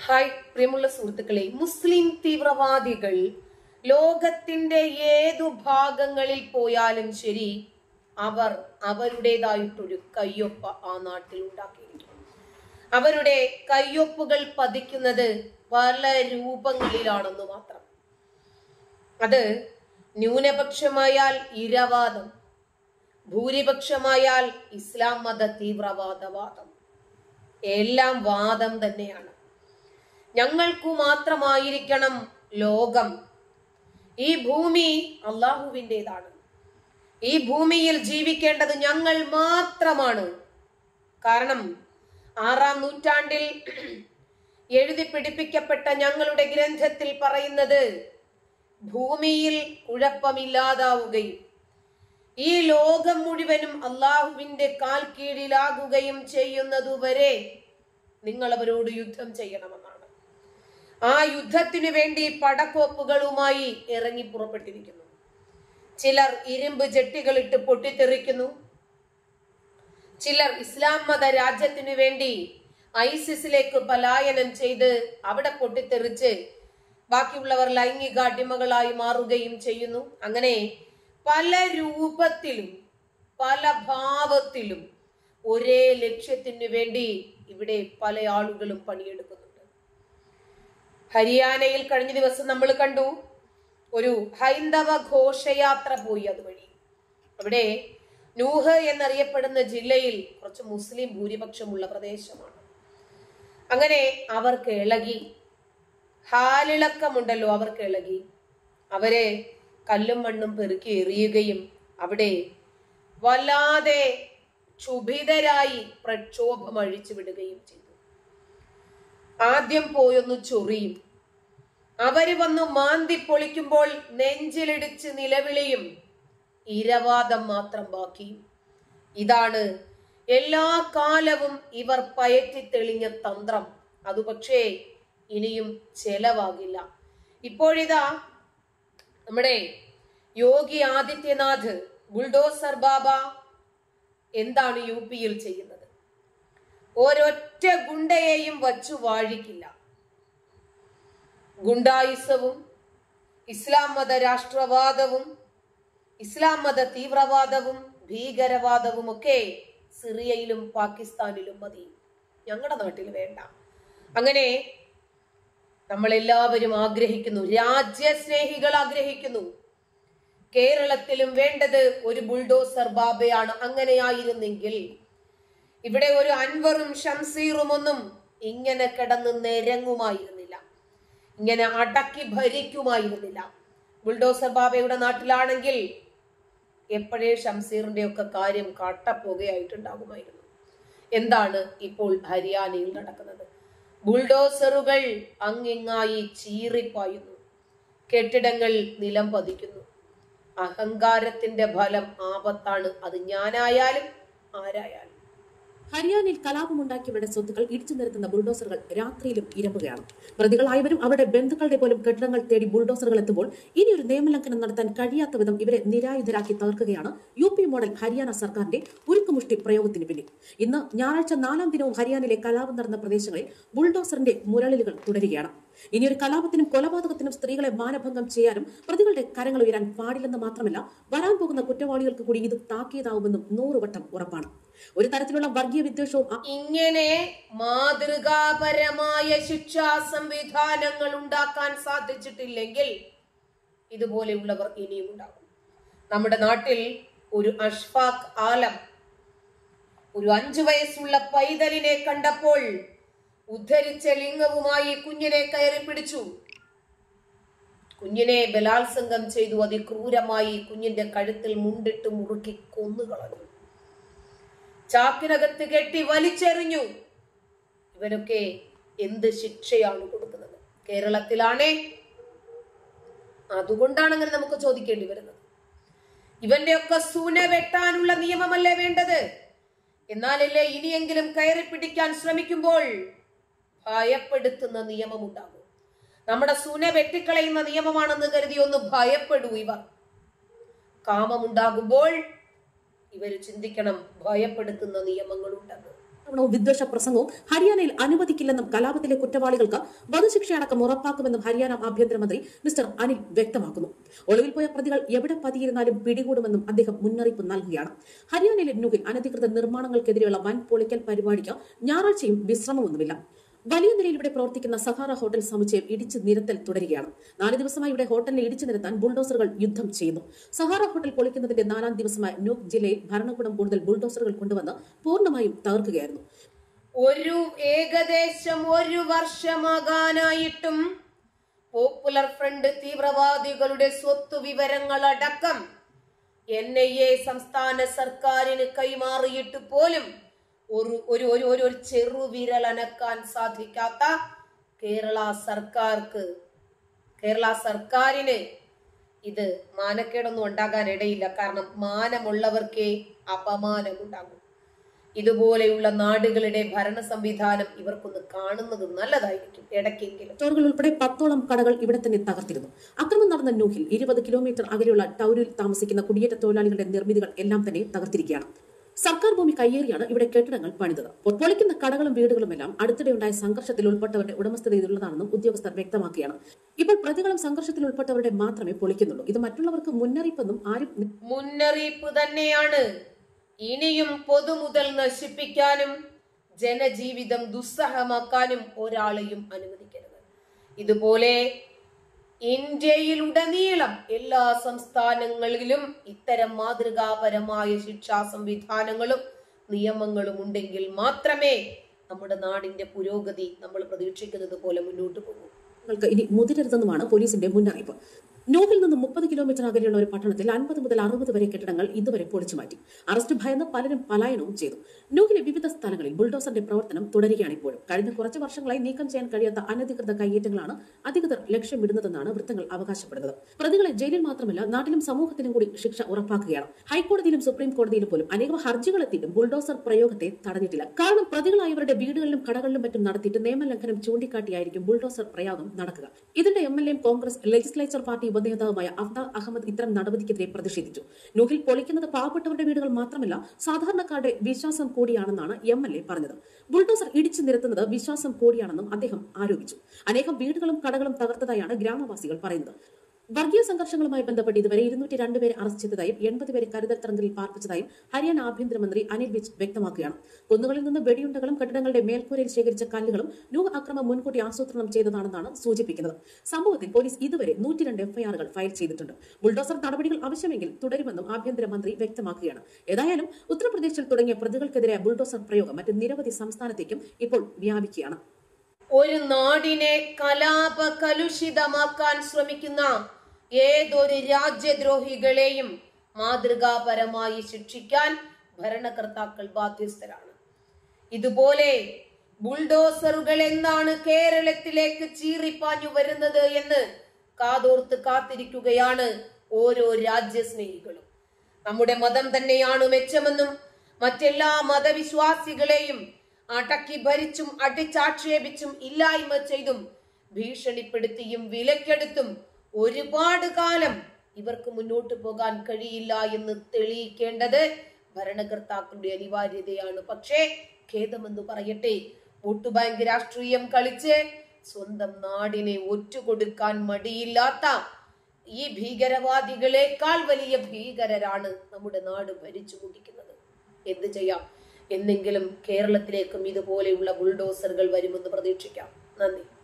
hi പ്രിയമുള്ള സുഹൃത്തുക്കളെ മുസ്ലിം തീവ്രവാദികൾ ലോകത്തിന്റെ ഏതു ഭാഗങ്ങളിൽ പോയാലും ശരി അവർ അവരുടേതായിട്ടൊരു കയ്യൊപ്പ ആ നാട്ടിൽ ഉണ്ടാക്കിയിരിക്കും അവരുടെ കയ്യൊപ്പുകൾ പതിക്കുന്നത് പല രൂപങ്ങളിലാണെന്ന് മാത്രം അത് ന്യൂനപക്ഷമായാൽ ഇരവാദം ഭൂരിപക്ഷമായാൽ ഇസ്ലാം മത തീവ്രവാദവാദം എല്ലാം വാദം തന്നെയാണ് ഞങ്ങൾക്കു മാത്രമായിരിക്കണം ലോകം ഈ ഭൂമി അള്ളാഹുവിൻ്റെതാണ് ഈ ഭൂമിയിൽ ജീവിക്കേണ്ടത് ഞങ്ങൾ മാത്രമാണ് കാരണം ആറാം നൂറ്റാണ്ടിൽ എഴുതി പിടിപ്പിക്കപ്പെട്ട ഞങ്ങളുടെ ഗ്രന്ഥത്തിൽ പറയുന്നത് ഭൂമിയിൽ കുഴപ്പമില്ലാതാവുകയും ഈ ലോകം മുഴുവനും അള്ളാഹുവിന്റെ കാൽ കീഴിലാകുകയും ചെയ്യുന്നതുവരെ നിങ്ങൾ അവരോട് യുദ്ധം ചെയ്യണമെന്നാണ് ആ യുദ്ധത്തിനു വേണ്ടി പടക്കോപ്പുകളുമായി ഇറങ്ങി പുറപ്പെട്ടിരിക്കുന്നു ചിലർ ഇരുമ്പ് ജെട്ടികളിട്ട് പൊട്ടിത്തെറിക്കുന്നു ചിലർ ഇസ്ലാം മത രാജ്യത്തിനു വേണ്ടി ഐസിസിലേക്ക് പലായനം ചെയ്ത് അവിടെ പൊട്ടിത്തെറിച്ച് ബാക്കിയുള്ളവർ ലൈംഗിക അടിമകളായി മാറുകയും ചെയ്യുന്നു അങ്ങനെ പല രൂപത്തിലും പല ഭാവത്തിലും ഒരേ ലക്ഷ്യത്തിനു വേണ്ടി ഇവിടെ പല ആളുകളും പണിയെടുക്കുന്നുണ്ട് ഹരിയാനയിൽ കഴിഞ്ഞ ദിവസം നമ്മൾ കണ്ടു ഒരു ഹൈന്ദവ ഘോഷയാത്ര പോയി അതുവഴി അവിടെ നൂഹ് എന്നറിയപ്പെടുന്ന ജില്ലയിൽ കുറച്ച് മുസ്ലിം ഭൂരിപക്ഷമുള്ള പ്രദേശമാണ് അങ്ങനെ അവർക്ക് ഇളകി ഹാലിളക്കമുണ്ടല്ലോ അവർക്ക് ഇളകി അവരെ കല്ലും മണ്ണും പെറുക്കി എറിയുകയും അവിടെ വല്ലാതെ ക്ഷുഭിതരായി പ്രക്ഷോഭം അഴിച്ചു വിടുകയും ചെയ്തു ആദ്യം പോയൊന്ന് ചൊറിയും അവര് വന്ന് മാന്തി പൊളിക്കുമ്പോൾ നെഞ്ചിലിടിച്ച് നിലവിളിയും ഇരവാദം മാത്രം ബാക്കി ഇതാണ് എല്ലാ കാലവും ഇവർ പയറ്റി തെളിഞ്ഞ തന്ത്രം അത് പക്ഷേ ഇനിയും ചെലവാകില്ല ഇപ്പോഴിതാ നമ്മുടെ യോഗി ആദിത്യനാഥ് ബുൾഡോസർ ബാബ എന്താണ് യു പിയിൽ ചെയ്യുന്നത് ഒരൊറ്റ ഗുണ്ടയെയും വച്ചു വാഴിക്കില്ല ഗുണ്ടായുസവും ഇസ്ലാം മത രാഷ്ട്രവാദവും ഇസ്ലാം മത തീവ്രവാദവും ഭീകരവാദവും ഒക്കെ സിറിയയിലും പാകിസ്ഥാനിലും മതി ഞങ്ങളുടെ നാട്ടിൽ വേണ്ട അങ്ങനെ നമ്മൾ എല്ലാവരും ആഗ്രഹിക്കുന്നു രാജ്യസ്നേഹികൾ ആഗ്രഹിക്കുന്നു കേരളത്തിലും വേണ്ടത് ഒരു ബുൾഡോസർ ബാബയാണ് അങ്ങനെയായിരുന്നെങ്കിൽ ഇവിടെ ഒരു അൻവറും ഷംസീറും ഒന്നും ഇങ്ങനെ കിടന്ന് നിരങ്ങുമായിരുന്നില്ല ഇങ്ങനെ അടക്കി ഭരിക്കുമായിരുന്നില്ല ബുൾഡോസർ ബാബയുടെ നാട്ടിലാണെങ്കിൽ എപ്പോഴേ ഷംസീറിന്റെ ഒക്കെ കാര്യം കാട്ടപ്പുകയായിട്ടുണ്ടാകുമായിരുന്നു എന്താണ് ഇപ്പോൾ ഹരിയാനയിൽ നടക്കുന്നത് ബുൾഡോസറുകൾ അങ്ങിങ്ങായി ചീറിപ്പായുന്നു കെട്ടിടങ്ങൾ നിലം പതിക്കുന്നു അഹങ്കാരത്തിന്റെ ഫലം ആപത്താണ് അത് ഞാനായാലും ആരായാലും ഹരിയാനയിൽ കലാപമുണ്ടാക്കിയവരുടെ സ്വത്തുക്കൾ ഇടിച്ചു നിരത്തുന്ന ബുൾഡോസറുകൾ രാത്രിയിലും ഇരമ്പുകയാണ് പ്രതികളായവരും അവരുടെ ബന്ധുക്കളുടെ പോലും കെട്ടിടങ്ങൾ തേടി ബുൾഡോസറുകൾ എത്തുമ്പോൾ ഇനി ഒരു നിയമലംഘനം നടത്താൻ കഴിയാത്ത വിധം ഇവരെ നിരായുധരാക്കി തകർക്കുകയാണ് യു പി മോഡൽ ഹരിയാന സർക്കാരിന്റെ ഉരുക്കുമുഷ്ടി പ്രയോഗത്തിന് പിന്നിൽ ഇന്ന് ഞായറാഴ്ച നാലാം ദിനവും ഹരിയാനയിലെ കലാപം നടന്ന പ്രദേശങ്ങളിൽ ബുൾഡോസറിന്റെ മുരളിലുകൾ തുടരുകയാണ് ഇനിയൊരു കലാപത്തിനും കൊലപാതകത്തിനും സ്ത്രീകളെ മാനഭംഗം ചെയ്യാനും പ്രതികളുടെ കരങ്ങൾ ഉയരാൻ പാടില്ലെന്ന് മാത്രമല്ല വരാൻ പോകുന്ന കുറ്റവാളികൾക്ക് കൂടി ഇത് താക്കീതാവുമെന്നും നൂറുവട്ടം ഉറപ്പാണ് ഒരു തരത്തിലുള്ള വർഗീയ വിദ്വേഷവും ആ- ഇങ്ങനെ മാതൃകാപരമായ ശിക്ഷാ സംവിധാനങ്ങൾ ഉണ്ടാക്കാൻ സാധിച്ചിട്ടില്ലെങ്കിൽ ഇതുപോലെയുള്ളവർ ഇനിയും ഉണ്ടാകും നമ്മുടെ നാട്ടിൽ ഒരു അഷ്ഫാഖ് ആലം ഒരു അഞ്ചു വയസ്സുള്ള പൈതലിനെ കണ്ടപ്പോൾ ഉദ്ധരിച്ച ലിംഗവുമായി കുഞ്ഞിനെ കയറി പിടിച്ചു കുഞ്ഞിനെ ബലാത്സംഗം ചെയ്തു അതിക്രൂരമായി കുഞ്ഞിന്റെ കഴുത്തിൽ മുണ്ടിട്ട് മുറുക്കി കൊന്നുകളഞ്ഞു ചാക്കിനകത്ത് കെട്ടി വലിച്ചെറിഞ്ഞു ഇവനൊക്കെ എന്ത് ശിക്ഷയാണ് കൊടുക്കുന്നത് കേരളത്തിലാണേ അതുകൊണ്ടാണ് അങ്ങനെ നമുക്ക് ചോദിക്കേണ്ടി വരുന്നത് ഇവന്റെ ഒക്കെ സൂന വെട്ടാനുള്ള നിയമമല്ലേ വേണ്ടത് എന്നാലല്ലേ ഇനിയെങ്കിലും കയറി പിടിക്കാൻ ശ്രമിക്കുമ്പോൾ ഭയപ്പെടുത്തുന്ന നിയമമുണ്ടാകും നമ്മുടെ സൂന വെട്ടിക്കളയുന്ന നിയമമാണെന്ന് കരുതി ഒന്ന് ഭയപ്പെടൂ ഇവർ കാമമുണ്ടാകുമ്പോൾ ഇവർ ചിന്തിക്കണം ഭയപ്പെടുത്തുന്ന നിയമങ്ങളുണ്ടെന്ന് ആക്രമണവും വിദ്വേഷ പ്രസംഗവും ഹരിയാനയിൽ അനുവദിക്കില്ലെന്നും കലാപത്തിലെ കുറ്റവാളികൾക്ക് വധശിക്ഷയടക്കം ഉറപ്പാക്കുമെന്നും ഹരിയാന ആഭ്യന്തരമന്ത്രി മിസ്റ്റർ അനിൽ വ്യക്തമാക്കുന്നു ഒളിവിൽ പോയ പ്രതികൾ എവിടെ പതിയിരുന്നാലും പിടികൂടുമെന്നും അദ്ദേഹം മുന്നറിയിപ്പ് നൽകുകയാണ് ഹരിയാനയിലെ ന്യൂഹിൽ അനധികൃത നിർമ്മാണങ്ങൾക്കെതിരെയുള്ള വൻ പൊളിക്കൽ പരിപാടിക്ക് ഞായറാഴ്ചയും വിശ്രമമൊന്നുമില്ല വലിയ നിലയിൽ ഇവിടെ പ്രവർത്തിക്കുന്ന സഹാറ ഹോട്ടൽ സമുച്ചയം ഇടിച്ചു നിരത്തൽ തുടരുകയാണ് നാല് ദിവസമായി ഇവിടെ ഹോട്ടലിനെ ഇടിച്ചു നിരത്താൻ ബുൾഡോസറുകൾ യുദ്ധം ചെയ്യുന്നു സഹാറ ഹോട്ടൽ പൊളിക്കുന്നതിന്റെ നാലാം ദിവസമായ ന്യൂക്ക് ജില്ലയിൽ ഭരണകൂടം കൂടുതൽ ബുൾഡോസറുകൾ കൊണ്ടുവന്ന് പൂർണ്ണമായും തകർക്കുകയായിരുന്നു ഒരു ഏകദേശം ഒരു വർഷമാകാനായിട്ടും പോപ്പുലർ ഫ്രണ്ട് തീവ്രവാദികളുടെ സ്വത്ത് വിവരങ്ങളടക്കം എൻ ഐ എ സംസ്ഥാന സർക്കാരിന് കൈമാറിയിട്ട് പോലും ഒരു ഒരു ഒരു ഒരു ഒരു ചെറുവിരൽ അനക്കാൻ സാധിക്കാത്ത കേരള സർക്കാർക്ക് കേരള സർക്കാരിന് ഇത് മാനക്കേടൊന്നും ഉണ്ടാകാൻ ഇടയില്ല കാരണം മാനമുള്ളവർക്കേ അപമാനമുണ്ടാകും ഇതുപോലെയുള്ള നാടുകളുടെ ഭരണ സംവിധാനം ഇവർക്കൊന്ന് കാണുന്നത് നല്ലതായിരിക്കും ഇടയ്ക്കെങ്കിലും സ്റ്റോറുകൾ ഉൾപ്പെടെ പത്തോളം കടകൾ ഇവിടെ തന്നെ തകർത്തിരുന്നു അക്രമം നടന്ന ന്യൂഹിൽ ഇരുപത് കിലോമീറ്റർ അകലെയുള്ള ടൗരിൽ താമസിക്കുന്ന കുടിയേറ്റ തൊഴിലാളികളുടെ നിർമ്മിതികൾ എല്ലാം തന്നെ തകർത്തിരിക്കുകയാണ് സർക്കാർ ഭൂമി കയ്യേറിയാണ് ഇവിടെ കെട്ടിടങ്ങൾ പണിതത് പൊളിക്കുന്ന കടകളും വീടുകളുമെല്ലാം അടുത്തിടെ ഉണ്ടായ സംഘർഷത്തിൽ ഉൾപ്പെട്ടവരുടെ ഉടമസ്ഥതയിലുള്ളതാണെന്നും ഉദ്യോഗസ്ഥർ വ്യക്തമാക്കുകയാണ് ഇപ്പോൾ പ്രതികളും സംഘർഷത്തിൽ ഉൾപ്പെട്ടവരുടെ മാത്രമേ പൊളിക്കുന്നുള്ളൂ ഇത് മറ്റുള്ളവർക്ക് മുന്നറിയിപ്പെന്നും ആരും മുന്നറിയിപ്പ് തന്നെയാണ് ഇനിയും പൊതുമുതൽ നശിപ്പിക്കാനും ജനജീവിതം ദുസ്സഹമാക്കാനും ഒരാളെയും അനുവദിക്കരുത് ഇതുപോലെ ഇന്ത്യയിലുടനീളം എല്ലാ സംസ്ഥാനങ്ങളിലും ഇത്തരം മാതൃകാപരമായ ശിക്ഷാ സംവിധാനങ്ങളും നിയമങ്ങളും ഉണ്ടെങ്കിൽ മാത്രമേ നമ്മുടെ നാടിന്റെ പുരോഗതി നമ്മൾ പ്രതീക്ഷിക്കുന്നത് പോലെ മുന്നോട്ട് പോകും ങ്ങൾക്ക് ഇനി മുതിരരുതെന്നുമാണ് പോലീസിന്റെ മുന്നറിയിപ്പ് നോവിൽ നിന്ന് മുപ്പത് കിലോമീറ്റർ അകലെയുള്ള ഒരു പട്ടണത്തിൽ അൻപത് മുതൽ അറുപത് വരെ കെട്ടിടങ്ങൾ ഇതുവരെ പൊളിച്ചു മാറ്റി അറസ്റ്റ് ഭയന്ന് പലരും പലായനവും ചെയ്തു നോവിലെ വിവിധ സ്ഥലങ്ങളിൽ ബുൾഡോസറിന്റെ പ്രവർത്തനം തുടരുകയാണ് ഇപ്പോഴും കഴിഞ്ഞ കുറച്ച് വർഷങ്ങളായി നീക്കം ചെയ്യാൻ കഴിയാത്ത അനധികൃത കയ്യേറ്റങ്ങളാണ് അധികൃതർ ലക്ഷ്യമിടുന്നതെന്നാണ് വൃത്തങ്ങൾ അവകാശപ്പെടുന്നത് പ്രതികളെ ജയിലിൽ മാത്രമല്ല നാട്ടിലും സമൂഹത്തിലും കൂടി ശിക്ഷ ഉറപ്പാക്കുകയാണ് ഹൈക്കോടതിയിലും സുപ്രീം കോടതിയിലും പോലും അനേകം ഹർജികൾ എത്തിയിട്ടും ബുൾഡോസർ പ്രയോഗത്തെ തടഞ്ഞിട്ടില്ല കാരണം പ്രതികളായവരുടെ വീടുകളിലും കടകളിലും മറ്റും നടത്തിയിട്ട് നിയമലംഘനം ചൂണ്ടിക്കാട്ടിയായിരിക്കും ബുൾഡോസർ പ്രയോഗം നടക്കുക ഇതിന്റെ എം എൽ എയും കോൺഗ്രസ് ലെജിസ്ലേച്ചർ പാർട്ടി ഉപനേതാവുമായ അഫ്താർ അഹമ്മദ് ഇത്തരം നടപടിക്കെതിരെ പ്രതിഷേധിച്ചു നൂഹിൽ പൊളിക്കുന്നത് പാവപ്പെട്ടവരുടെ വീടുകൾ മാത്രമല്ല സാധാരണക്കാരുടെ വിശ്വാസം കൂടിയാണെന്നാണ് എം എൽ എ പറഞ്ഞത് ബുൾഡോസർ ഇടിച്ചു നിരത്തുന്നത് വിശ്വാസം കൂടിയാണെന്നും അദ്ദേഹം ആരോപിച്ചു അനേകം വീടുകളും കടകളും തകർത്തതായാണ് ഗ്രാമവാസികൾ പറയുന്നത് വർഗീയ സംഘർഷങ്ങളുമായി ബന്ധപ്പെട്ട് ഇതുവരെ ഇരുന്നൂറ്റി രണ്ട് പേരെ അറസ്റ്റ് ചെയ്തതായും എൺപത് പേരെ കരുതൽ തടങ്കലിൽ പാർപ്പിച്ചതായും ഹരിയാന ആഭ്യന്തരമന്ത്രി അനിൽ വിജ് വ്യക്തമാക്കുകയാണ് കുന്നുകളിൽ നിന്ന് വെടിയുണ്ടകളും കെട്ടിടങ്ങളുടെ മേൽക്കൂരയിൽ ശേഖരിച്ച കല്ലുകളും നൂഹ് അക്രമം മുൻകൂട്ടി ആസൂത്രണം ചെയ്തതാണെന്നാണ് സൂചിപ്പിക്കുന്നത് സംഭവത്തിൽ പോലീസ് ഇതുവരെ നൂറ്റിരണ്ട് എഫ്ഐആറുകൾ ഫയൽ ചെയ്തിട്ടുണ്ട് ബുൾഡോസർ നടപടികൾ ആവശ്യമെങ്കിൽ തുടരുമെന്നും ആഭ്യന്തരമന്ത്രി വ്യക്തമാക്കുകയാണ് ഏതായാലും ഉത്തർപ്രദേശിൽ തുടങ്ങിയ പ്രതികൾക്കെതിരെ ബുൾഡോസർ പ്രയോഗം മറ്റ് നിരവധി സംസ്ഥാനത്തേക്കും ഇപ്പോൾ വ്യാപിക്കുകയാണ് ഒരു നാടിനെ കലാപ കലുഷിതമാക്കാൻ ശ്രമിക്കുന്ന ഏതൊരു രാജ്യദ്രോഹികളെയും മാതൃകാപരമായി ശിക്ഷിക്കാൻ ഭരണകർത്താക്കൾ ബാധ്യസ്ഥരാണ് ഇതുപോലെ ബുൾഡോസറുകൾ എന്നാണ് കേരളത്തിലേക്ക് ചീറിപ്പാഞ്ഞു വരുന്നത് എന്ന് കാതോർത്ത് കാത്തിരിക്കുകയാണ് ഓരോ രാജ്യസ്നേഹികളും നമ്മുടെ മതം തന്നെയാണ് മെച്ചമെന്നും മറ്റെല്ലാ മതവിശ്വാസികളെയും അടക്കി ഭരിച്ചും അടിച്ചാക്ഷേപിച്ചും ഇല്ലായ്മ ചെയ്തും ഭീഷണിപ്പെടുത്തിയും വിലക്കെടുത്തും ഒരുപാട് കാലം ഇവർക്ക് മുന്നോട്ട് പോകാൻ കഴിയില്ല എന്ന് തെളിയിക്കേണ്ടത് ഭരണകർത്താക്കളുടെ അനിവാര്യതയാണ് പക്ഷേ ഖേദമെന്ന് പറയട്ടെ വോട്ട് ബാങ്ക് രാഷ്ട്രീയം കളിച്ച് സ്വന്തം നാടിനെ ഒറ്റുകൊടുക്കാൻ മടിയില്ലാത്ത ഈ ഭീകരവാദികളെക്കാൾ വലിയ ഭീകരരാണ് നമ്മുടെ നാട് ഭരിച്ചു കുടിക്കുന്നത് എന്ത് ചെയ്യാം എന്നെങ്കിലും കേരളത്തിലേക്കും ഇതുപോലെയുള്ള ബുൾഡോസറുകൾ വരുമെന്ന് പ്രതീക്ഷിക്കാം നന്ദി